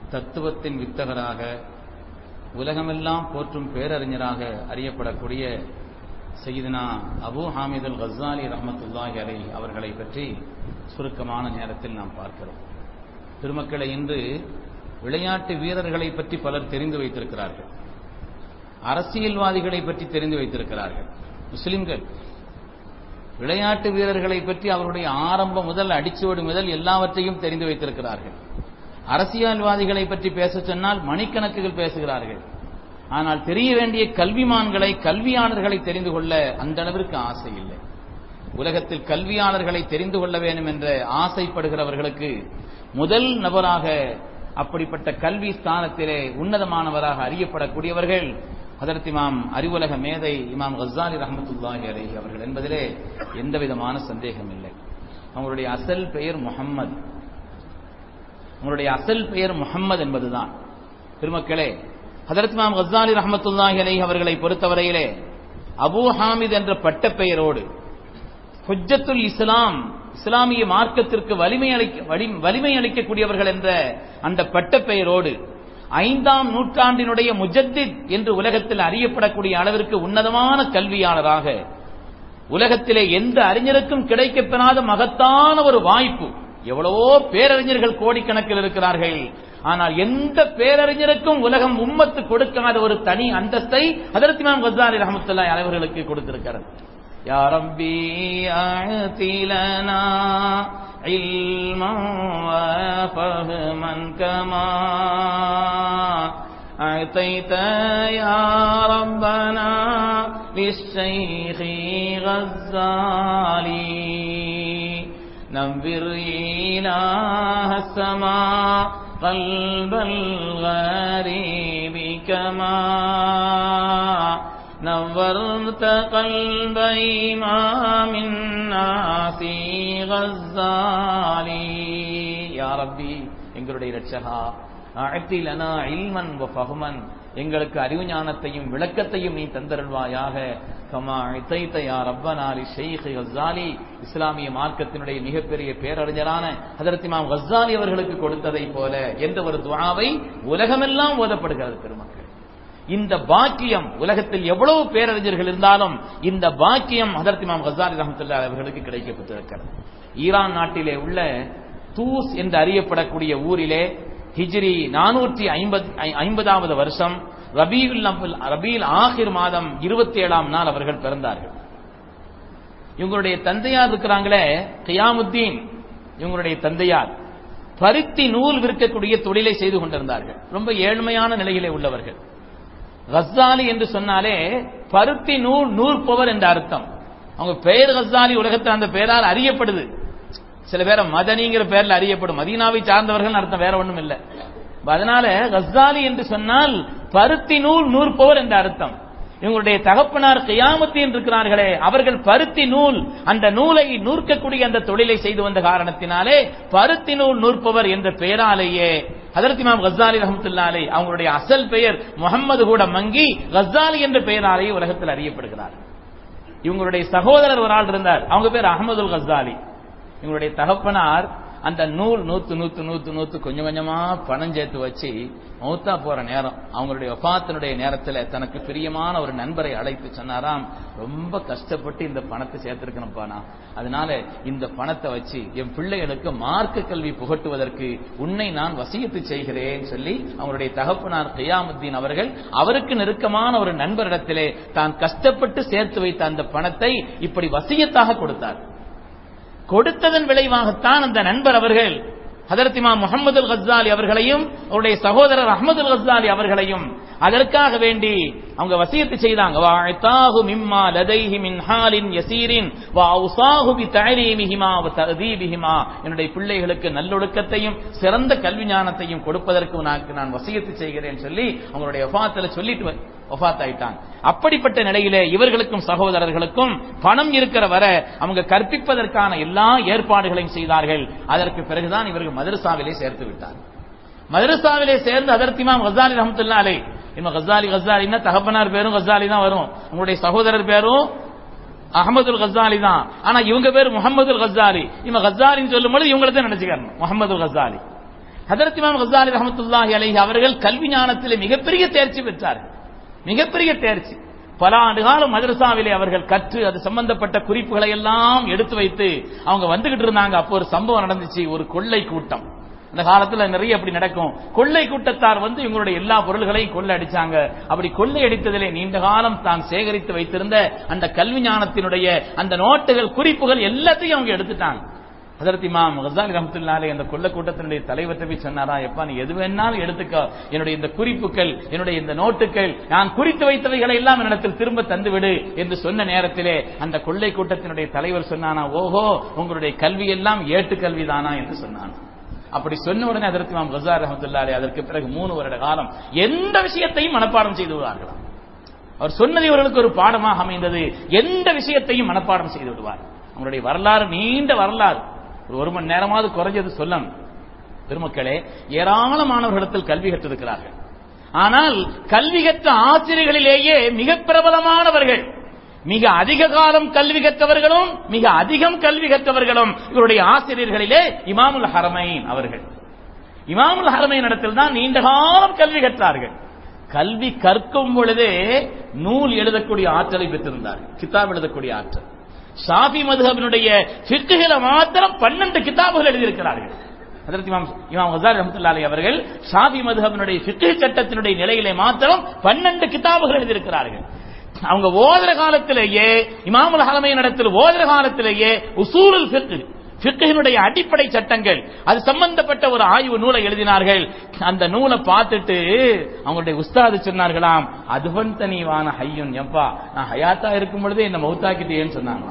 தத்துவத்தின் வித்தகராக உலகமெல்லாம் போற்றும் பேரறிஞராக அறியப்படக்கூடிய சையதுனா அபு ஹாமித் அல் கசாலி ரஹமத்துல்லாஹி அலை அவர்களை பற்றி சுருக்கமான நேரத்தில் நாம் பார்க்கிறோம் பெருமக்களை இன்று விளையாட்டு வீரர்களை பற்றி பலர் தெரிந்து வைத்திருக்கிறார்கள் அரசியல்வாதிகளை பற்றி தெரிந்து வைத்திருக்கிறார்கள் முஸ்லிம்கள் விளையாட்டு வீரர்களை பற்றி அவருடைய ஆரம்பம் முதல் அடிச்சுவடு முதல் எல்லாவற்றையும் தெரிந்து வைத்திருக்கிறார்கள் அரசியல்வாதிகளை பற்றி பேச சொன்னால் மணிக்கணக்குகள் பேசுகிறார்கள் ஆனால் தெரிய வேண்டிய கல்விமான்களை கல்வியாளர்களை தெரிந்து கொள்ள அந்த அளவிற்கு ஆசை இல்லை உலகத்தில் கல்வியாளர்களை தெரிந்து கொள்ள வேண்டும் என்ற ஆசைப்படுகிறவர்களுக்கு முதல் நபராக அப்படிப்பட்ட கல்வி ஸ்தானத்திலே உன்னதமானவராக அறியப்படக்கூடியவர்கள் அதற்கு இமாம் அறிவுலக மேதை இமாம் கசாலி ரஹமத்துல்லாஹி அலஹி அவர்கள் என்பதிலே எந்த விதமான சந்தேகம் இல்லை அவங்களுடைய அசல் பெயர் முகம்மது அவங்களுடைய அசல் பெயர் முகம்மது என்பதுதான் பெருமக்களே ஹதரத் இமாம் கசாலி ரஹமத்துல்லாஹி அலஹி அவர்களை பொறுத்தவரையிலே அபு ஹாமித் என்ற பட்ட பெயரோடு ஹுஜத்துல் இஸ்லாம் இஸ்லாமிய மார்க்கத்திற்கு வலிமை அளிக்க வலிமை அளிக்கக்கூடியவர்கள் என்ற அந்த பட்ட பெயரோடு ஐந்தாம் நூற்றாண்டினுடைய முஜத்தித் என்று உலகத்தில் அறியப்படக்கூடிய அளவிற்கு உன்னதமான கல்வியாளராக உலகத்திலே எந்த அறிஞருக்கும் கிடைக்கப்பெறாத மகத்தான ஒரு வாய்ப்பு எவ்வளவோ பேரறிஞர்கள் கோடிக்கணக்கில் இருக்கிறார்கள் ஆனால் எந்த பேரறிஞருக்கும் உலகம் உம்மத்து கொடுக்காத ஒரு தனி அந்தஸ்தை அதற்கு நாம் கசாரி ரஹமத்துல்லாய் அவர்களுக்கு கொடுத்திருக்கிறது يا ربي أعط لنا علما وفهما كما أعطيت يا ربنا للشيخ غزالي نبر إله السماء قلب الغريب كما نورت قلب إمام الناس غزالي يا ربي எங்களுடைய இரட்சகா அழத்திலனா இல்மன் ஃபஹ்மன் எங்களுக்கு அறிவு ஞானத்தையும் விளக்கத்தையும் நீ தந்தருள்வாயாக கமா இத்தைத்த யா ரப்பனாலி ஷெய்க் கஸ்ஸாலி இஸ்லாமிய மார்க்கத்தினுடைய மிகப்பெரிய பேரறிஞரான ஹதரத் இமாம் கஸ்ஸாலி அவர்களுக்கு கொடுத்ததை போல என்ற ஒரு துவாவை உலகமெல்லாம் ஓதப்படுகிறது பெருமக்கள் இந்த பாக்கியம் உலகத்தில் எவ்வளவு பேரறிஞர்கள் இருந்தாலும் இந்த பாக்கியம் ஹதரத் இமாம் கசாரி ரஹமத்துல்லா அவர்களுக்கு கிடைக்கப்பட்டிருக்கிறது ஈரான் நாட்டிலே உள்ள தூஸ் என்று அறியப்படக்கூடிய ஊரிலே ஹிஜ்ரி நானூற்றி ஐம்பதாவது வருஷம் ரபீல் ரபீல் ஆஹிர் மாதம் இருபத்தி ஏழாம் நாள் அவர்கள் பிறந்தார்கள் இவங்களுடைய தந்தையார் இருக்கிறாங்களே கியாமுத்தீன் இவங்களுடைய தந்தையார் பருத்தி நூல் விற்கக்கூடிய தொழிலை செய்து கொண்டிருந்தார்கள் ரொம்ப ஏழ்மையான நிலையிலே உள்ளவர்கள் கஸ்ஸாலி என்று சொன்னாலே பருத்தி நூல் நூற்பவர் என்ற அர்த்தம் அவங்க பெயர் கஸ்ஸாலி உலகத்தில் அந்த பெயரால் அறியப்படுது சில பேரை மதனிங்கிற பெயர்ல அறியப்படும் மதீனாவை சார்ந்தவர்கள் அர்த்தம் வேற ஒண்ணும் இல்ல அதனால கஸ்ஸாலி என்று சொன்னால் பருத்தி நூல் நூற்பவர் என்ற அர்த்தம் இவங்களுடைய தகப்பனார் கியாமத்தின் இருக்கிறார்களே அவர்கள் பருத்தி நூல் அந்த நூலை நூற்கக்கூடிய அந்த தொழிலை செய்து வந்த காரணத்தினாலே பருத்தி நூல் நூற்பவர் என்ற பெயராலேயே ஹதரத் இமாம் கஸ்ஸாலி ரஹமத்துல்லாலே அவங்களுடைய அசல் பெயர் முகம்மது கூட மங்கி கஸ்ஸாலி என்ற பெயராலேயே உலகத்தில் அறியப்படுகிறார் இவங்களுடைய சகோதரர் ஒரு ஆள் இருந்தார் அவங்க பேர் அகமதுல் கஸ்ஸாலி இவங்களுடைய தகப்பனார் அந்த நூல் நூத்து நூத்து நூத்து நூத்து கொஞ்சம் கொஞ்சமா பணம் சேர்த்து வச்சு மௌத்தா போற நேரம் அவங்களுடைய வபாத்தினுடைய நேரத்துல தனக்கு பிரியமான ஒரு நண்பரை அழைத்து சொன்னாராம் ரொம்ப கஷ்டப்பட்டு இந்த பணத்தை சேர்த்திருக்கணும்ப்பா நான் அதனால இந்த பணத்தை வச்சு என் பிள்ளைகளுக்கு மார்க்க கல்வி புகட்டுவதற்கு உன்னை நான் வசியத்து செய்கிறேன் சொல்லி அவங்களுடைய தகப்பனார் கையாமுத்தீன் அவர்கள் அவருக்கு நெருக்கமான ஒரு நண்பரிடத்திலே தான் கஷ்டப்பட்டு சேர்த்து வைத்த அந்த பணத்தை இப்படி வசியத்தாக கொடுத்தார் கொடுத்ததன் விளைவாகத்தான் அந்த நண்பர் அவர்கள் ஹதரத் இமாம் முகமது கஸ்ஸாலி அவர்களையும் அவருடைய சகோதரர் அஹமது கஸ்ஸாலி அவர்களையும் அதற்காக வேண்டி அவங்க வசியத்து செய்தாங்க வாழ்த்தாஹு மிம்மா லதைஹி மின் ஹாலின் யசீரின் வா உசாஹு பி தஅலீமிஹிமா வ தஅதீபிஹிமா என்னுடைய பிள்ளைகளுக்கு நல்லொழுக்கத்தையும் சிறந்த கல்வி ஞானத்தையும் கொடுப்பதற்கு உனக்கு நான் வசியத்து செய்கிறேன் சொல்லி அவங்களுடைய வஃபாத்துல சொல்லிட்டு வஃபாத் ஆயிட்டாங்க அப்படிப்பட்ட நிலையிலே இவர்களுக்கும் சகோதரர்களுக்கும் பணம் இருக்கிற வர அவங்க கற்பிப்பதற்கான எல்லா ஏற்பாடுகளையும் செய்தார்கள் அதற்கு பிறகுதான் இவர்கள் மதரசாவிலே சேர்த்து விட்டார் மதரசாவிலே சேர்ந்து அதற்கு இமாம் கசாலி ரஹமத்துல்லா அலை இமாம் கசாலி கசாலின்னா தகப்பனார் பேரும் கசாலி தான் வரும் உங்களுடைய சகோதரர் பேரும் அகமதுல் கசாலி தான் ஆனா இவங்க பேர் முகமது கசாலி இவங்க கசாலின்னு சொல்லும் பொழுது இவங்களை தான் நினைச்சுக்கணும் முகமது கசாலி ஹதரத் இமாம் கசாலி ரஹமத்துல்லாஹி அலைஹி அவர்கள் கல்வி ஞானத்திலே மிகப்பெரிய தேர்ச்சி பெற்றார்கள் மிகப்பெரிய தேர்ச்சி பல ஆண்டு காலம் மதரசாவிலே அவர்கள் கற்று அது சம்பந்தப்பட்ட குறிப்புகளை எல்லாம் எடுத்து வைத்து அவங்க வந்துகிட்டு இருந்தாங்க அப்போ ஒரு சம்பவம் நடந்துச்சு ஒரு கொள்ளை கூட்டம் அந்த காலத்துல நிறைய அப்படி நடக்கும் கொள்ளை கூட்டத்தார் வந்து இவங்களுடைய எல்லா பொருள்களையும் கொள்ளை அடிச்சாங்க அப்படி கொள்ளை அடித்ததிலே நீண்ட காலம் தான் சேகரித்து வைத்திருந்த அந்த கல்வி ஞானத்தினுடைய அந்த நோட்டுகள் குறிப்புகள் எல்லாத்தையும் அவங்க எடுத்துட்டாங்க ஹதரத் இமாம் கசாலி ரஹமத்துல்லாலே அந்த கொள்ள கூட்டத்தினுடைய தலைவர் போய் சொன்னாரா எப்பா நீ எது வேணாலும் எடுத்துக்க என்னுடைய இந்த குறிப்புகள் என்னுடைய இந்த நோட்டுகள் நான் குறித்து வைத்தவைகளை எல்லாம் என்னிடத்தில் திரும்ப தந்துவிடு என்று சொன்ன நேரத்திலே அந்த கொள்ளை கூட்டத்தினுடைய தலைவர் சொன்னானா ஓஹோ உங்களுடைய கல்வி எல்லாம் ஏட்டு கல்விதானா என்று சொன்னான் அப்படி சொன்ன உடனே அதற்கு இமாம் கசார் ரஹமத்துல்லாலே அதற்கு பிறகு மூணு வருட காலம் எந்த விஷயத்தையும் மனப்பாடம் செய்து விடுவார்களாம் அவர் சொன்னது இவர்களுக்கு ஒரு பாடமாக அமைந்தது எந்த விஷயத்தையும் மனப்பாடம் செய்து விடுவார் அவங்களுடைய வரலாறு நீண்ட வரலாறு ஒரு ஒரு மணி நேரமாவது குறைஞ்சது சொல்லணும் பெருமக்களே ஏராளமானவர்களிடத்தில் கல்வி கற்றிருக்கிறார்கள் ஆனால் கல்வி கற்ற ஆசிரியர்களிலேயே மிக பிரபலமானவர்கள் மிக அதிக காலம் கல்வி கற்றவர்களும் மிக அதிகம் கல்வி கற்றவர்களும் இவருடைய ஆசிரியர்களிலே இமாமுல் ஹரமைன் அவர்கள் இமாமுல் ஹரமைன் இடத்தில் தான் நீண்ட காலம் கல்வி கற்றார்கள் கல்வி கற்கும் பொழுதே நூல் எழுதக்கூடிய ஆற்றலை பெற்றிருந்தார்கள் கிதாப் எழுதக்கூடிய ஆற்றல் ஷாஃபி மதுஹபினுடைய ஃபிக்குகள மாத்திரம் பன்னெண்டு கிதாபுகள் எழுதியிருக்கிறார்கள் அதற்கு இமாம் இமாம் ஹசார் ரஹமத்துல்லாஹி அவர்கள் ஷாஃபி மதுஹபினுடைய ஃபிக்கு சட்டத்தினுடைய நிலையிலே மாத்திரம் பன்னெண்டு கிதாபுகள் எழுதியிருக்கிறார்கள் அவங்க ஓதுற காலத்திலேயே இமாமுல் ஹலமையின் இடத்தில் ஓதுற காலத்திலேயே உசூலுல் ஃபிக்கு ஃபிக்கினுடைய அடிப்படை சட்டங்கள் அது சம்பந்தப்பட்ட ஒரு ஆய்வு நூலை எழுதினார்கள் அந்த நூலை பார்த்துட்டு அவங்களுடைய உஸ்தாது சொன்னார்களாம் அதுவன் தனிவான ஹையுன் எப்பா நான் ஹயாத்தா இருக்கும் பொழுதே என்ன மௌத்தாக்கிட்டேன்னு சொன்னாங்களாம்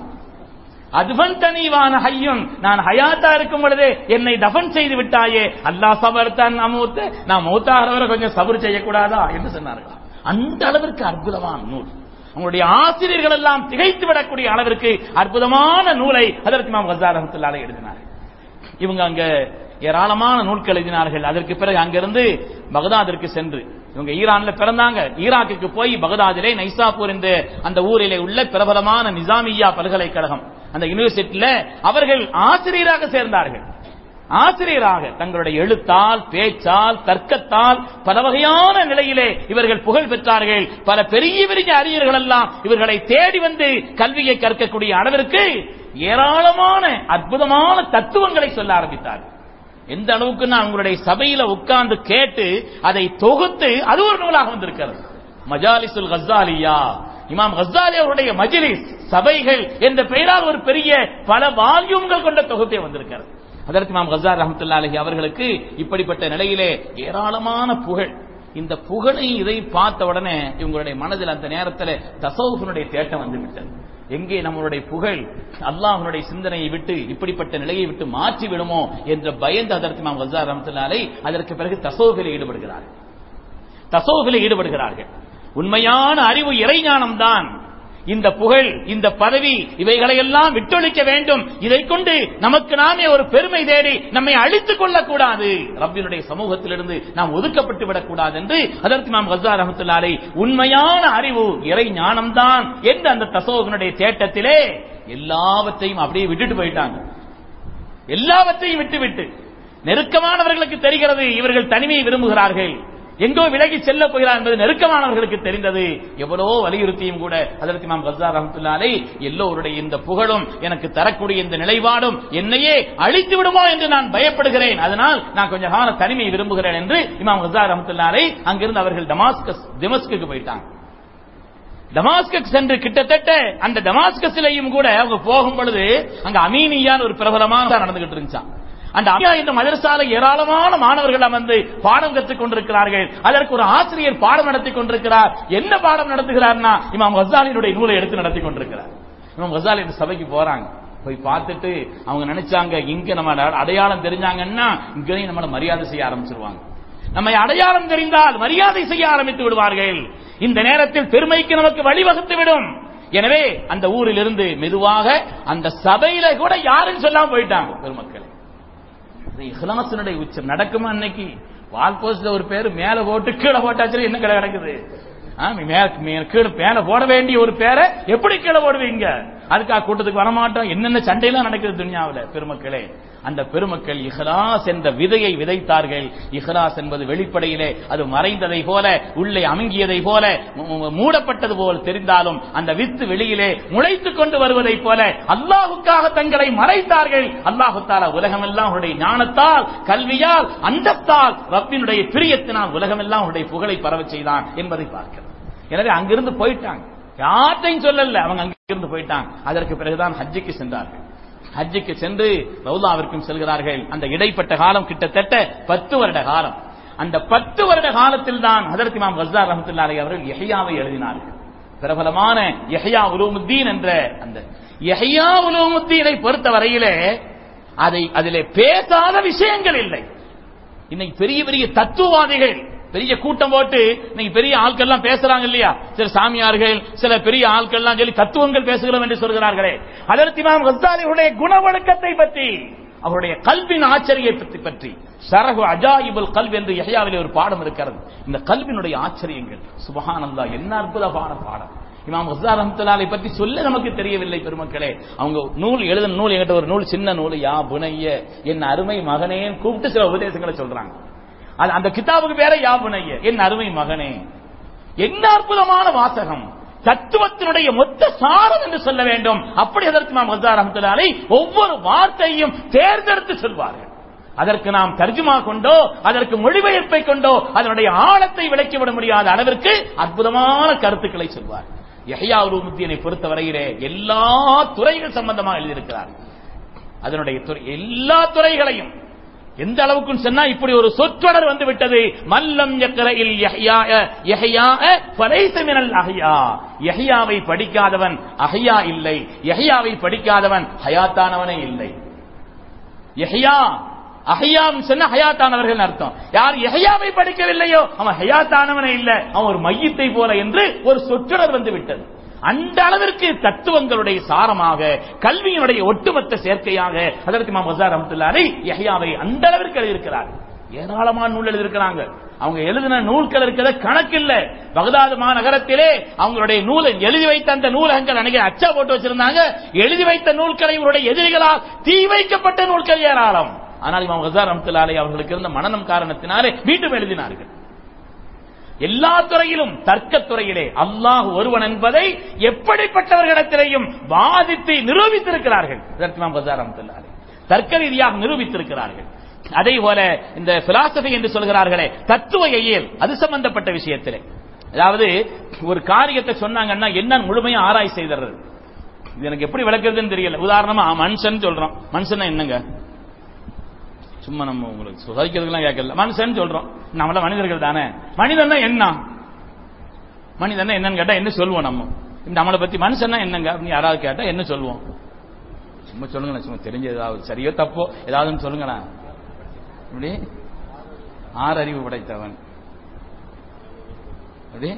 அதுவன் தனிவான ஹையுன் நான் ஹயாத்தா இருக்கும் பொழுதே என்னை தஃபன் செய்து விட்டாயே அல்லாஹ் சபர் தான் அமூத்து நான் மௌத்தாகிறவரை கொஞ்சம் சபர் செய்யக்கூடாதா என்று சொன்னார்களாம் அந்த அளவிற்கு அற்புதமான நூல் அவங்களுடைய ஆசிரியர்கள் எல்லாம் திகைத்து விடக்கூடிய அளவிற்கு அற்புதமான நூலை அதற்கு இமாம் கசார் ரஹமத்துல்லாலே எழுதினார் இவங்க அங்க ஏராளமான நூல்கள் எழுதினார்கள் அதற்கு பிறகு அங்கிருந்து பகதாதிற்கு சென்று இவங்க ஈரான்ல பிறந்தாங்க ஈராக்குக்கு போய் பகதாதிலே நைசாப்பூர் என்ற அந்த ஊரிலே உள்ள பிரபலமான நிசாமியா பல்கலைக்கழகம் அந்த யூனிவர்சிட்டியில அவர்கள் ஆசிரியராக சேர்ந்தார்கள் ஆசிரியராக தங்களுடைய எழுத்தால் பேச்சால் தர்க்கத்தால் பல வகையான நிலையிலே இவர்கள் புகழ் பெற்றார்கள் பல பெரிய பெரிய அறிஞர்கள் எல்லாம் இவர்களை தேடி வந்து கல்வியை கற்கக்கூடிய அளவிற்கு ஏராளமான அற்புதமான தத்துவங்களை சொல்ல ஆரம்பித்தார்கள் எந்த அளவுக்கு நான் உங்களுடைய சபையில உட்கார்ந்து கேட்டு அதை தொகுத்து அது ஒரு நூலாக வந்திருக்கிறது மஜாலிசுல் கசாலியா இமாம் கசாலி அவருடைய மஜிலிஸ் சபைகள் என்ற பெயரால் ஒரு பெரிய பல வால்யூம்கள் கொண்ட தொகுப்பே வந்திருக்கிறது அதற்கு இமாம் கசார் ரஹமத்துல்லா அலஹி அவர்களுக்கு இப்படிப்பட்ட நிலையிலே ஏராளமான புகழ் இந்த புகழை இதை பார்த்த உடனே இவங்களுடைய மனதில் அந்த நேரத்தில் தசவுனுடைய தேட்டம் வந்து விட்டது எங்கே நம்மளுடைய புகழ் அல்லாஹனுடைய சிந்தனையை விட்டு இப்படிப்பட்ட நிலையை விட்டு மாற்றி விடுமோ என்ற பயந்து அதற்கு இமாம் கசார் ரஹமத்துல்லாலை அதற்கு பிறகு தசோகில் ஈடுபடுகிறார்கள் தசோகில் ஈடுபடுகிறார்கள் உண்மையான அறிவு இறைஞானம் தான் இந்த புகழ் இந்த பதவி இவைகளை எல்லாம் விட்டொழிக்க வேண்டும் இதை கொண்டு நமக்கு நாமே ஒரு பெருமை தேடி நம்மை அழித்துக் கொள்ளக்கூடாது ரப்பினுடைய சமூகத்திலிருந்து நாம் ஒதுக்கப்பட்டு விடக்கூடாது என்று அதற்கு நாம் ஹசார் ரஹமத்துல்லாலை உண்மையான அறிவு இறை ஞானம்தான் என்று அந்த தசோகனுடைய தேட்டத்திலே எல்லாவற்றையும் அப்படியே விட்டுட்டு போயிட்டாங்க எல்லாவற்றையும் விட்டு விட்டு நெருக்கமானவர்களுக்கு தெரிகிறது இவர்கள் தனிமையை விரும்புகிறார்கள் எங்கோ விலகி செல்ல போகிறார் என்பது நெருக்கமானவர்களுக்கு தெரிந்தது எவ்வளோ வலியுறுத்தியும் கூட அதற்கு நாம் கசார் ரஹமத்துல்லாலே எல்லோருடைய இந்த புகழும் எனக்கு தரக்கூடிய இந்த நிலைப்பாடும் என்னையே அழித்து விடுமோ என்று நான் பயப்படுகிறேன் அதனால் நான் கொஞ்ச கால தனிமையை விரும்புகிறேன் என்று இமாம் கசார் ரஹமத்துல்லாலே அங்கிருந்து அவர்கள் டமாஸ்கஸ் திமஸ்குக்கு போயிட்டாங்க டமாஸ்கஸ் சென்று கிட்டத்தட்ட அந்த டமாஸ்கஸிலையும் கூட அவங்க போகும் பொழுது அங்க அமீனியான் ஒரு பிரபலமான நடந்துகிட்டு இருந்துச்சான் அந்த அமியா இந்த மதரசால ஏராளமான மாணவர்கள் அமர்ந்து பாடம் கற்றுக் கொண்டிருக்கிறார்கள் அதற்கு ஒரு ஆசிரியர் பாடம் நடத்தி கொண்டிருக்கிறார் என்ன பாடம் நடத்துகிறார்னா இமாம் கசாலினுடைய நூலை எடுத்து நடத்தி கொண்டிருக்கிறார் இமாம் கசாலி இந்த சபைக்கு போறாங்க போய் பார்த்துட்டு அவங்க நினைச்சாங்க இங்க நம்ம அடையாளம் தெரிஞ்சாங்கன்னா இங்கேயும் நம்மள மரியாதை செய்ய ஆரம்பிச்சிருவாங்க நம்மை அடையாளம் தெரிந்தால் மரியாதை செய்ய ஆரம்பித்து விடுவார்கள் இந்த நேரத்தில் பெருமைக்கு நமக்கு வழிவகுத்து விடும் எனவே அந்த ஊரில் இருந்து மெதுவாக அந்த சபையில கூட யாரும் சொல்லாம போயிட்டாங்க பெருமக்கள் இஹ்லாசனுடைய உச்சம் நடக்குமா அன்னைக்கு வால் போஸ்ட்ல ஒரு பேர் மேல போட்டு கீழே போட்டாச்சு என்ன கடை கிடக்குது கீழே மேல போட வேண்டிய ஒரு பேரை எப்படி கீழே போடுவீங்க அதுக்காக கூட்டத்துக்கு வரமாட்டோம் என்னென்ன சண்டையெல்லாம் நடக்குது துன்யாவுல பெருமக்களே அந்த பெருமக்கள் இஹ்லாஸ் என்ற விதையை விதைத்தார்கள் இஹ்லாஸ் என்பது வெளிப்படையிலே அது மறைந்ததை போல உள்ளே அமுங்கியதை போல மு- மு- மூடப்பட்டது போல் தெரிந்தாலும் அந்த வித்து வெளியிலே முளைத்துக் கொண்டு வருவதைப் போல அல்லாஹுக்காக தங்களை மறைத்தார்கள் அல்லாஹு தாலா உலகமெல்லாம் அவருடைய ஞானத்தால் கல்வியால் அந்தத்தால் ரப்பினுடைய பிரியத்தினால் உலகமெல்லாம் அவருடைய புகழை பரவச் செய்தான் என்பதை பார்க்கிறோம் எனவே அங்கிருந்து போயிட்டாங்க யார்ட்டையும் சொல்லல அவங்க அங்கிருந்து போயிட்டாங்க அதற்கு பிறகுதான் ஹஜ்ஜுக்கு சென்றார்கள் ஹஜ்ஜுக்கு சென்று ரவுலாவிற்கும் செல்கிறார்கள் அந்த இடைப்பட்ட காலம் கிட்டத்தட்ட பத்து வருட காலம் அந்த பத்து வருட காலத்தில் தான் ஹதரத் இமாம் கஸ்ஸார் ரஹமத்துல்லாஹி அவர்கள் யஹ்யாவை எழுதினார்கள் பிரபலமான யஹ்யா உலூமுத்தீன் என்ற அந்த யஹ்யா உலூமுத்தீனை பொறுத்த வரையிலே அதை அதிலே பேசாத விஷயங்கள் இல்லை இன்னைக்கு பெரிய பெரிய தத்துவவாதிகள் பெரிய கூட்டம் போட்டு இன்னைக்கு பெரிய ஆட்கள்லாம் பேசுறாங்க இல்லையா சில சாமியார்கள் சில பெரிய ஆட்கள்லாம் சொல்லி தத்துவங்கள் பேசுகிறோம் என்று சொல்கிறார்களே அதற்கு இமாம் கஸ்தாலியுடைய குணவழக்கத்தை பற்றி அவருடைய கல்வின் ஆச்சரியத்தை பற்றி சரகு அஜாயிபுல் கல்வி என்று யஹ்யாவிலே ஒரு பாடம் இருக்கிறது இந்த கல்வினுடைய ஆச்சரியங்கள் சுபஹானல்லாஹ் என்ன அற்புதமான பாடம் இமாம் ஹஸ்ஸார் ரஹ்மத்துல்லாஹி பற்றி சொல்ல நமக்கு தெரியவில்லை பெருமக்களே அவங்க நூல் எழுதின நூல் என்கிட்ட ஒரு நூல் சின்ன நூல் யா புனைய என் அருமை மகனேன்னு கூப்பிட்டு சில உபதேசங்களை சொல்றாங்க அது அந்த கிதாபுக்கு பேர யா புனைய என் அருமை மகனே என்ன அற்புதமான வாசகம் தத்துவத்தினுடைய மொத்த சாரம் என்று சொல்ல வேண்டும் அப்படி அதற்கு நாம் ஹஸ்ஸார் ரஹ்மத்துல்லாஹி ஒவ்வொரு வார்த்தையும் தேர்ந்தெடுத்து சொல்வார்கள் அதற்கு நாம் தர்ஜுமா கொண்டோ அதற்கு மொழிபெயர்ப்பை கொண்டோ அதனுடைய ஆழத்தை விளக்கிவிட முடியாத அளவிற்கு அற்புதமான கருத்துக்களை சொல்வார் யஹ்யா உலூமுத்தீனை பொறுத்தவரையிலே எல்லா துறைகள் சம்பந்தமாக எழுதியிருக்கிறார் அதனுடைய துறை எல்லா துறைகளையும் எந்த அளவுக்கு சொன்னா இப்படி ஒரு சொற்றொடர் வந்து விட்டது மல்லம் யக்ரஇல் யஹ்யா யஹ்யா ஃபலைஸ மினல் அஹ்யா யஹ்யாவை படிக்காதவன் அஹ்யா இல்லை யஹ்யாவை படிக்காதவன் ஹயாத்தானவனே இல்லை யஹ்யா அஹ்யாம் சொன்ன ஹயாத்தானவர்கள் அர்த்தம் யார் யஹ்யாவை படிக்கவில்லையோ அவன் ஹயாத்தானவனே இல்ல அவன் ஒரு மையத்தை போல என்று ஒரு சொற்றொடர் வந்து விட்டது அந்த அளவிற்கு தத்துவங்களுடைய சாரமாக கல்வியினுடைய ஒட்டுமொத்த சேர்க்கையாக அதற்கு இமாம் வசார் ரஹ்மத்துல்லாஹி யஹ்யாவை அந்த அளவிற்கு எழுதியிருக்கிறார் ஏராளமான நூல் எழுதியிருக்கிறாங்க அவங்க எழுதின நூல்கள் இருக்கிற கணக்கில்ல பகதாது மாநகரத்திலே அவங்களுடைய நூலை எழுதி வைத்த அந்த நூலகங்கள் அன்னைக்கு அச்சா போட்டு வச்சிருந்தாங்க எழுதி வைத்த நூல்களை இவருடைய எதிரிகளால் தீ வைக்கப்பட்ட நூல்கள் ஏராளம் ஆனால் இமாம் ஹசார் ரஹ்மத்துல்லாஹி அவர்களுக்கு இருந்த மனநம் காரணத்தினாலே மீண்டும் எழுதினார்கள் எல்லா துறையிலும் தர்க்கத் துறையிலே அல்லாஹ் ஒருவன் என்பதை எப்படிப்பட்டவர்களிடத்திலேயும் வாதித்து நிரூபித்திருக்கிறார்கள் இதற்கு இமாம் ஹசார் ரஹ்மத்துல்லாஹி தர்க்க ரீதியாக நிரூபித்திருக்கிறார்கள் அதே போல இந்த பிலாசபி என்று சொல்கிறார்களே தத்துவ இயல் அது சம்பந்தப்பட்ட விஷயத்திலே அதாவது ஒரு காரியத்தை சொன்னாங்கன்னா என்ன முழுமையா ஆராய் செய்தறது இது எனக்கு எப்படி விளக்குறதுன்னு தெரியல உதாரணமா மனுஷன் சொல்றோம் மனுஷன் என்னங்க சும்மா நம்ம உங்களுக்கு சுதாரிக்கிறதுலாம் கேட்கல மனுஷன் சொல்றோம் நம்மள மனிதர்கள் தானே மனிதன் என்ன மனிதன் என்னன்னு கேட்டா என்ன சொல்லுவோம் நம்ம நம்மளை பத்தி மனுஷன்னா என்னங்க அப்படின்னு யாராவது கேட்டா என்ன சொல்லுவோம் சும்மா சொல்லுங்களேன் சும்மா தெரிஞ்ச ஏதாவது சரியோ தப்போ ஏதாவது சொல்லுங்களேன் இப்படி ஆறு அறிவு படைத்தவன் அப்படி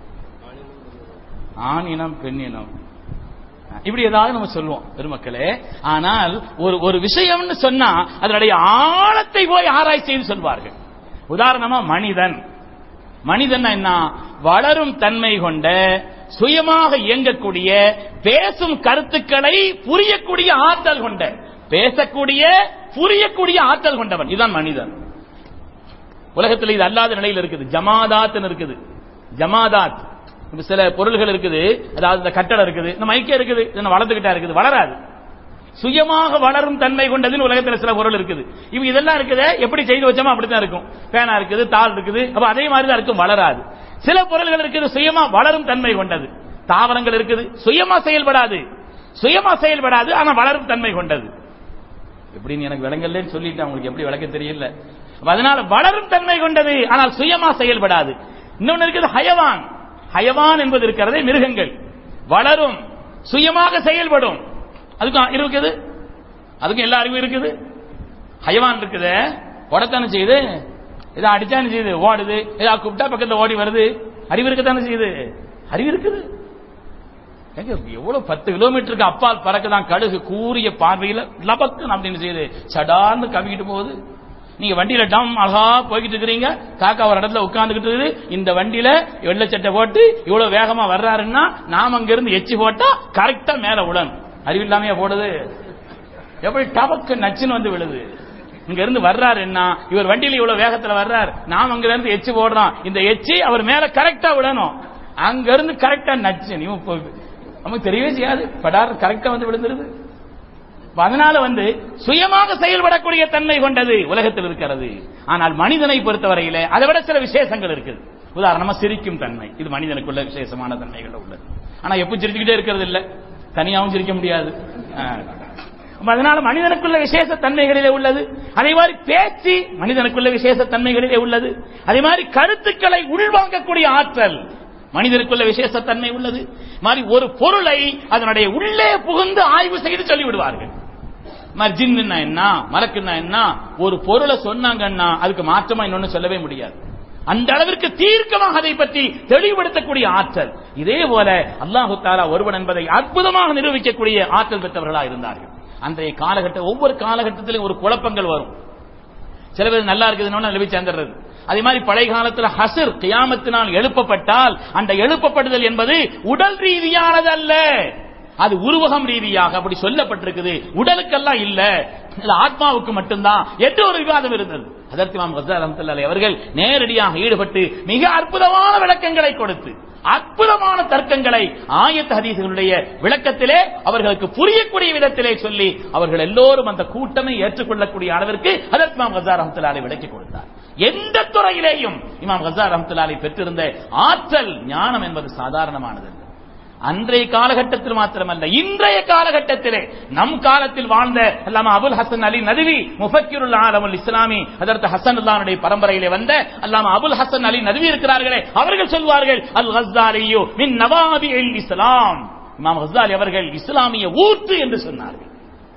ஆண் இனம் பெண் இனம் இப்படி ஏதாவது நம்ம சொல்லுவோம் பெருமக்களே ஆனால் ஒரு ஒரு விஷயம்னு சொன்னா அதனுடைய ஆழத்தை போய் ஆராய்ச்சி செய்து சொல்வார்கள் உதாரணமா மனிதன் மனிதன் என்ன வளரும் தன்மை கொண்ட சுயமாக இயங்கக்கூடிய பேசும் கருத்துக்களை புரியக்கூடிய ஆற்றல் கொண்ட பேசக்கூடிய புரியக்கூடிய ஆற்றல் கொண்டவன் இதுதான் மனிதன் உலகத்தில் இது அல்லாத நிலையில் இருக்குது ஜமாதாத் இருக்குது ஜமாதாத் இப்ப சில பொருள்கள் இருக்குது அதாவது இந்த கட்டடம் இருக்குது இந்த மைக்கே இருக்குது இது வளர்ந்துகிட்டா இருக்குது வளராது சுயமாக வளரும் தன்மை கொண்டதில் உலகத்தில் சில பொருள் இருக்குது இவங்க இதெல்லாம் இருக்குது எப்படி செய்து வச்சோமோ அப்படித்தான் இருக்கும் பேனா இருக்குது தாள் இருக்குது அப்ப அதே மாதிரி தான் இருக்கும் வளராது சில பொருள்கள் இருக்குது சுயமா வளரும் தன்மை கொண்டது தாவரங்கள் இருக்குது சுயமா செயல்படாது சுயமா செயல்படாது ஆனா வளரும் தன்மை கொண்டது எப்படின்னு எனக்கு விளங்கலன்னு சொல்லிட்டு அவங்களுக்கு எப்படி விளக்க தெரியல அதனால வளரும் தன்மை கொண்டது ஆனால் சுயமா செயல்படாது இன்னொன்னு இருக்குது ஹயவான் ஹயவான் என்பது இருக்கிறதே மிருகங்கள் வளரும் சுயமாக செயல்படும் அதுக்கும் இருக்குது அதுக்கும் எல்லா அறிவும் இருக்குது ஹயவான் இருக்குது ஓடத்தானே செய்யுது ஏதோ அடிச்சானு செய்யுது ஓடுது ஏதோ கூப்பிட்டா பக்கத்துல ஓடி வருது அறிவு இருக்கத்தானே செய்யுது அறிவு இருக்குது எவ்வளவு பத்து கிலோமீட்டருக்கு அப்பால் பறக்குதான் கடுகு கூறிய பார்வையில லபக்கு அப்படின்னு செய்யுது சடார்னு கவிக்கிட்டு போகுது நீங்க வண்டியில டம் அழகா போய்கிட்டு இருக்கிறீங்க காக்கா ஒரு இடத்துல உட்கார்ந்துகிட்டு இருக்குது இந்த வண்டியில வெள்ளை சட்டை போட்டு இவ்வளவு வேகமா வர்றாருன்னா நாம அங்க இருந்து எச்சி போட்டா கரெக்டா மேல விடணும் அறிவில்லாமையா போடுது எப்படி டபக்கு நச்சுன்னு வந்து விழுது இங்க இருந்து வர்றாருன்னா இவர் வண்டியில இவ்வளவு வேகத்துல வர்றார் நாம் அங்க இருந்து எச்சி போடுறோம் இந்த எச்சி அவர் மேல கரெக்டா விடணும் அங்க இருந்து கரெக்டா நச்சு நீ இப்போ நமக்கு தெரியவே செய்யாது படார் கரெக்டா வந்து விழுந்துருது அப்ப அதனால வந்து சுயமாக செயல்படக்கூடிய தன்மை கொண்டது உலகத்தில் இருக்கிறது ஆனால் மனிதனை பொறுத்தவரையில அதை விட சில விசேஷங்கள் இருக்குது உதாரணமா சிரிக்கும் தன்மை இது மனிதனுக்குள்ள விசேஷமான தன்மைகள் உள்ளது ஆனா எப்ப சிரிச்சுக்கிட்டே இருக்கிறது இல்ல தனியாவும் சிரிக்க முடியாது ஆ. அப்ப அதனால மனிதனுக்குள்ள விசேஷ தன்மைகளிலே உள்ளது அதே மாதிரி பேச்சு மனிதனுக்குள்ள விசேஷ தன்மைகளிலே உள்ளது அதே மாதிரி கருத்துக்களை உள்வாங்கக்கூடிய ஆற்றல் மனிதனுக்குள்ள விசேஷ தன்மை உள்ளது மாதிரி ஒரு பொருளை அதனுடைய உள்ளே புகுந்து ஆய்வு செய்து சொல்லிவிடுவார்கள் மாதிரி ஜின்னா என்ன மலக்குன்னா என்ன ஒரு பொருளை சொன்னாங்கன்னா அதுக்கு மாற்றமா இன்னொன்னு சொல்லவே முடியாது அந்த அளவிற்கு தீர்க்கமாக அதை பற்றி தெளிவுபடுத்தக்கூடிய ஆற்றல் இதே போல அல்லாஹு தாலா ஒருவன் என்பதை அற்புதமாக நிரூபிக்கக்கூடிய ஆற்றல் பெற்றவர்களாக இருந்தார்கள் அன்றைய காலகட்ட ஒவ்வொரு காலகட்டத்திலும் ஒரு குழப்பங்கள் வரும் சில பேர் நல்லா இருக்குதுன்னு நபி சேர்ந்துடுறது அதே மாதிரி பழைய காலத்துல ஹசர் கியாமத்தினால் எழுப்பப்பட்டால் அந்த எழுப்பப்படுதல் என்பது உடல் ரீதியானது அல்ல அது உருவகம் ரீதியாக அப்படி சொல்லப்பட்டிருக்குது உடலுக்கெல்லாம் இல்ல இது ஆத்மாவுக்கு மட்டும்தான் என்று ஒரு விவாதம் இருந்தது அதற்கு இமாம் கசார் ரஹ்மத்துல்லாஹி அவர்கள் நேரடியாக ஈடுபட்டு மிக அற்புதமான விளக்கங்களை கொடுத்து அற்புதமான தர்க்கங்களை ஆயத்த ஹதீசுகளுடைய விளக்கத்திலே அவர்களுக்கு புரியக்கூடிய விதத்திலே சொல்லி அவர்கள் எல்லோரும் அந்த கூட்டமை ஏற்றுக்கொள்ளக்கூடிய அளவிற்கு அதற்கு இமாம் கசார் ரஹ்மத்துல்லாஹி விளக்கி கொடுத்தார் எந்த துறையிலேயும் இமாம் கசார் ரஹ்மத்துல்லாஹி பெற்றிருந்த ஆற்றல் ஞானம் என்பது சாதாரணமானது அல்ல. அன்றைய காலகட்டத்தில் மாத்திரமல்ல இன்றைய காலகட்டத்திலே நம் காலத்தில் வாழ்ந்த அல்லாம அபுல் ஹசன் அலி நதுவி முஃபக்கிருல் ஆலமுல் இஸ்லாமி அதற்கு ஹசன் அல்லானுடைய பரம்பரையிலே வந்த அல்லாம அபுல் ஹசன் அலி நதுவி இருக்கிறார்களே அவர்கள் சொல்வார்கள் அல் ஹஸ்தாலியோ மின் நவாபி அல் இஸ்லாம் இமாம் ஹஸ்தாலி அவர்கள் இஸ்லாமிய ஊற்று என்று சொன்னார்கள்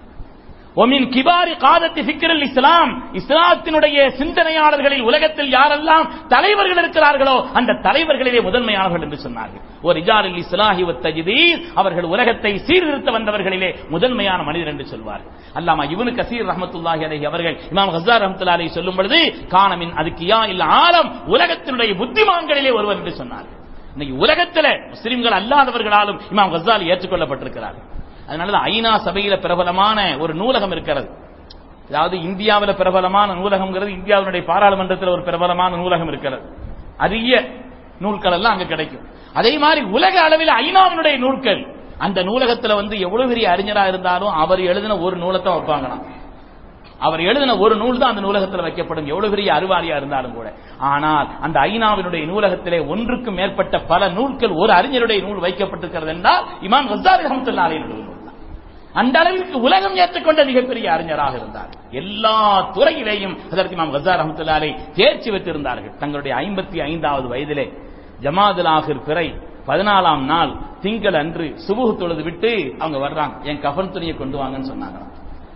ஒமின் கிபாரி காதத்தி ஃபிக்ரல் இஸ்லாம் இஸ்லாத்தினுடைய சிந்தனையாளர்களில் உலகத்தில் யாரெல்லாம் தலைவர்கள் இருக்கிறார்களோ அந்த தலைவர்களிலே முதன்மையானவர்கள் என்று சொன்னார்கள் ஒரு இஜாரில் இஸ்லாஹி தஜிதீர் அவர்கள் உலகத்தை சீர்திருத்த வந்தவர்களிலே முதன்மையான மனிதர் என்று சொல்வார்கள் அல்லாமா இவனு கசீர் ரஹமத்துல்லாஹி அலைஹி அவர்கள் இமாம் ஹஸார் ரஹமத்துல்லாஹி அலைஹி சொல்லும் பொழுது காணமின் அதுக்கியா இல்ல ஆலம் உலகத்தினுடைய புத்திமான்களிலே ஒருவர் என்று சொன்னார்கள் இன்னைக்கு உலகத்தில் முஸ்லிம்கள் அல்லாதவர்களாலும் இமாம் கசாலி ஏற்றுக்கொள்ளப்பட்டிருக்கிறார்கள் அதனால ஐநா சபையில பிரபலமான ஒரு நூலகம் இருக்கிறது அதாவது இந்தியாவில் பிரபலமான நூலகம்ங்கிறது இந்தியாவினுடைய பாராளுமன்றத்தில் ஒரு பிரபலமான நூலகம் இருக்கிறது அரிய நூல்கள் எல்லாம் அங்க கிடைக்கும் அதே மாதிரி உலக அளவில் ஐநாவினுடைய நூல்கள் அந்த நூலகத்துல வந்து எவ்வளவு பெரிய அறிஞரா இருந்தாலும் அவர் எழுதின ஒரு நூலத்தை வைப்பாங்களாம் அவர் எழுதின ஒரு நூல் தான் அந்த நூலகத்தில் வைக்கப்படும் எவ்வளவு பெரிய அறிவாளியா இருந்தாலும் கூட ஆனால் அந்த ஐநாவினுடைய நூலகத்திலே ஒன்றுக்கும் மேற்பட்ட பல நூல்கள் ஒரு அறிஞருடைய நூல் வைக்கப்பட்டிருக்கிறது என்றால் இமாம் ஹசாரி ரஹமத்துல்லாலே நூல் தான் அந்த அளவிற்கு உலகம் ஏற்றுக்கொண்ட மிகப்பெரிய அறிஞராக இருந்தார் எல்லா துறையிலேயும் அதற்கு இமாம் ஹசார் ரஹமத்துல்லாலே தேர்ச்சி பெற்றிருந்தார்கள் தங்களுடைய ஐம்பத்தி ஐந்தாவது வயதிலே ஜமாதுல் ஆகிர் பிறை பதினாலாம் நாள் திங்கள் அன்று சுபுகு தொழுது விட்டு அவங்க வர்றாங்க என் கஃன் துணியை கொண்டு வாங்கன்னு சொன்னாங்களாம்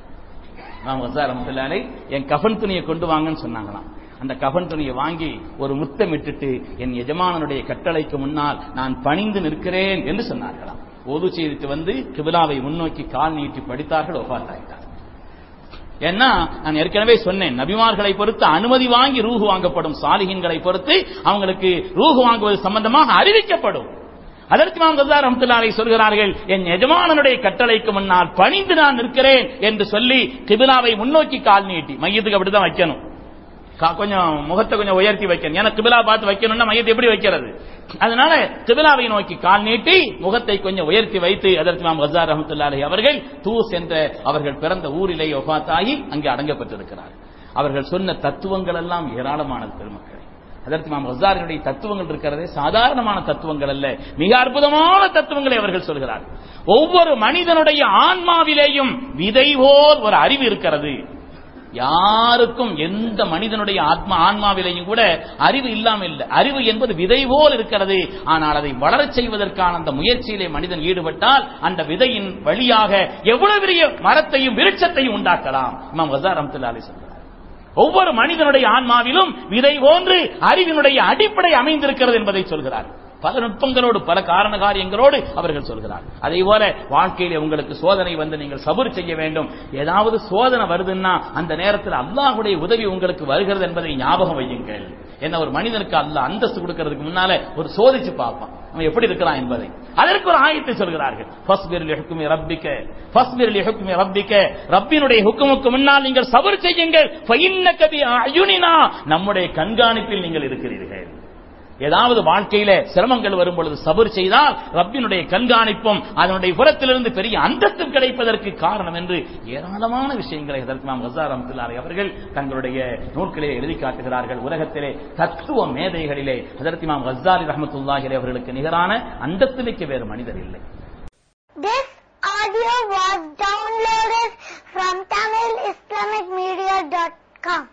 இமாம் ஹசார் ரஹமத்துல்லாலே என் கஃன் துணியை கொண்டு வாங்கன்னு சொன்னாங்களாம் அந்த கஃன் துணியை வாங்கி ஒரு முத்தமிட்டுட்டு என் எஜமானனுடைய கட்டளைக்கு முன்னால் நான் பணிந்து நிற்கிறேன் என்று சொன்னார்களாம் ஒது செய்துட்டு வந்து கிபிலாவை முன்னோக்கி கால் நீட்டி படித்தார்கள் ஒஃபாத்தாயிட்டார் ஏன்னா நான் ஏற்கனவே சொன்னேன் நபிமார்களை பொறுத்து அனுமதி வாங்கி ரூஹு வாங்கப்படும் சாலிகின்களை பொறுத்து அவங்களுக்கு ரூஹு வாங்குவது சம்பந்தமாக அறிவிக்கப்படும் அதற்கு நாம் கசார் ரஹமத்துல்லாரை சொல்கிறார்கள் என் எஜமானனுடைய கட்டளைக்கு முன்னால் பணிந்து நான் நிற்கிறேன் என்று சொல்லி கிபிலாவை முன்னோக்கி கால் நீட்டி மையத்துக்கு அப்படிதான் வைக்கணும் கா- கொஞ்சம் முகத்தை கொஞ்சம் உயர்த்தி வைக்கணும் ஏன்னா கிபிலா பார்த்து வைக்கணும்னா மையத்தை எப்படி வைக்கிறது அதனால கிபிலாவை நோக்கி கால் நீட்டி முகத்தை கொஞ்சம் உயர்த்தி வைத்து அதற்கு நாம் வசார் ரஹமத்துல்லாஹி அவர்கள் தூஸ் என்ற அவர்கள் பிறந்த ஊரிலே ஒஃபாத்தாகி அங்கே அடங்கப்பட்டிருக்கிறார் அவர்கள் சொன்ன தத்துவங்கள் எல்லாம் ஏராளமானது பெருமக்கள் அதற்கு நாம் வசாரினுடைய தத்துவங்கள் இருக்கிறதே சாதாரணமான தத்துவங்கள் அல்ல மிக அற்புதமான தத்துவங்களை அவர்கள் சொல்கிறார் ஒவ்வொரு மனிதனுடைய ஆன்மாவிலேயும் விதை போல் ஒரு அறிவு இருக்கிறது யாருக்கும் எந்த மனிதனுடைய ஆத்மா ஆன்மாவிலேயும் கூட அறிவு இல்லாமல் இல்லை அறிவு என்பது விதை போல் இருக்கிறது ஆனால் அதை வளரச் செய்வதற்கான அந்த முயற்சியிலே மனிதன் ஈடுபட்டால் அந்த விதையின் வழியாக எவ்வளவு பெரிய மரத்தையும் விருட்சத்தையும் உண்டாக்கலாம் இமாம் வசார் ரஹ்மத்துல்லாஹி சொல்றார் ஒவ்வொரு மனிதனுடைய ஆன்மாவிலும் விதை போன்று அறிவினுடைய அடிப்படை அமைந்திருக்கிறது என்பதை சொல்கிறார் பல நுட்பங்களோடு பல காரண காரியங்களோடு அவர்கள் சொல்கிறார் அதே போல வாழ்க்கையில உங்களுக்கு சோதனை வந்து நீங்கள் சபுர் செய்ய வேண்டும் ஏதாவது சோதனை வருதுன்னா அந்த நேரத்தில் அல்லாஹ்வுடைய உதவி உங்களுக்கு வருகிறது என்பதை ஞாபகம் வையுங்கள் என்ன ஒரு மனிதனுக்கு அல்லாஹ் அந்தஸ்து கொடுக்கிறதுக்கு முன்னால ஒரு சோதிச்சு பார்ப்பான் அவன் எப்படி இருக்கிறான் என்பதை அதற்கு ஒரு ஆயத்தை சொல்கிறார்கள் ஃபஸ்பிர் லிஹுக்மி ரப்பிக்க ஃபஸ்பிர் லிஹுக்மி ரப்பிக்க ரப்பினுடைய ஹுக்குமுக்கு முன்னால் நீங்கள் சபர் செய்யுங்கள் ஃபஇன்னக பி அயுனினா நம்முடைய கண்காணிப்பில் நீங்கள் இருக்கிறீர்கள் ஏதாவது வாழ்க்கையில சிரமங்கள் வரும் பொழுது சபர் செய்தால் ரப்பினுடைய கண்காணிப்பும் அதனுடைய புறத்திலிருந்து பெரிய அந்தஸ்து கிடைப்பதற்கு காரணம் என்று ஏராளமான விஷயங்களை ஹதரத் இமாம் கஸார் ரஹ்மத்துல்லாஹி அவர்கள் தங்களுடைய நூல்களிலே எழுதி காட்டுகிறார்கள் உலகத்திலே தத்துவ மேதைகளிலே ஹதரத் இமாம் கஸாரி ரஹ்மத்துல்லாஹி அவர்களுக்கு நிகரான அந்தஸ்து மிக்க வேறு மனிதர் இல்லை This audio was downloaded from TamilIslamicMedia.com.